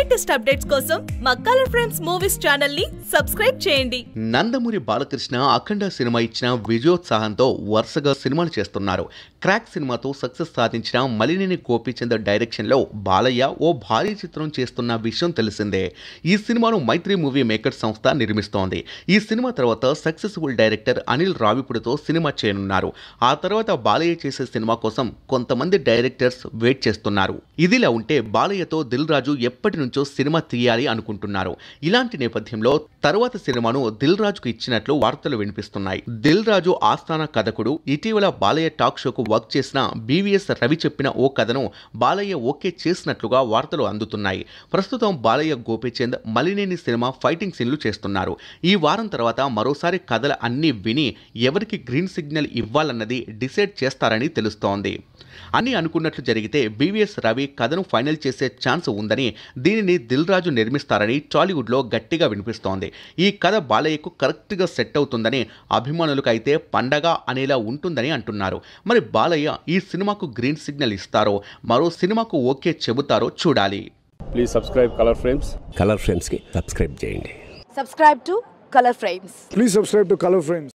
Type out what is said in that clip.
Latest updates కోసం మా colour friends movies channel ని సబ్స్క్రైబ్ చేయండి నందమూరి బాలకృష్ణ అఖండ సినిమా ఇచ్చిన విజయోత్సాహంతో వరుసగా సినిమాలు చేస్తున్నారు క్రాక్ సినిమాతో సక్సెస్ సాధించిన మలినేని గోపీచంద్ డైరెక్షన్లో బాలయ్య ఓ భారీ చిత్రం చేస్తున్న విషయం తెలిసిందే ఈ సినిమాను మైత్రి మూవీ మేకర్ సంస్థ నిర్మిస్తోంది ఈ సినిమా తర్వాత సక్సెస్ఫుల్ డైరెక్టర్ అనిల్ రావిపుడితో సినిమా చేయనున్నారు ఆ తర్వాత బాలయ్య చేసే సినిమా కోసం కొంతమంది డైరెక్టర్స్ వెయిట్ చేస్తున్నారు ఇదిలా ఉంటే బాలయ్యతో దిల్ రాజు ఎప్పటి నుంచో సినిమా తీయాలి అనుకుంటున్నారు ఇలాంటి నేపథ్యంలో తరువాత సినిమాను దిల్ రాజుకు ఇచ్చినట్లు వార్తలు వినిపిస్తున్నాయి దిల్ రాజు ఆస్థాన కథకుడు ఇటీవల బాలయ్య టాక్ షోకు వర్క్ చేసిన బీవీఎస్ రవి చెప్పిన ఓ కథను బాలయ్య ఓకే చేసినట్లుగా వార్తలు అందుతున్నాయి ప్రస్తుతం బాలయ్య గోపీచంద్ మలినేని సినిమా ఫైటింగ్ సీన్లు చేస్తున్నారు ఈ వారం తర్వాత మరోసారి కథల అన్నీ విని ఎవరికి గ్రీన్ సిగ్నల్ ఇవ్వాలన్నది డిసైడ్ చేస్తారని తెలుస్తోంది అన్ని అనుకున్నట్లు జరిగితే బీవీఎస్ రవి కథను ఫైనల్ చేసే ఛాన్స్ ఉందని దీనిని దిల్ రాజు నిర్మిస్తారని టాలీవుడ్లో గట్టిగా వినిపిస్తోంది ఈ కథ బాలయ్యకు కరెక్ట్గా సెట్ అవుతుందని అభిమానులకు అయితే పండగ అనేలా ఉంటుందని అంటున్నారు మరి బాలయ్య ఈ సినిమాకు గ్రీన్ సిగ్నల్ ఇస్తారో మరో సినిమాకు ఓకే చెబుతారో చూడాలి please subscribe colour frames colour ఫ్రెండ్స్కి సబ్స్క్రైబ్ చేయండి subscribe to color frames Please subscribe to Color Frames.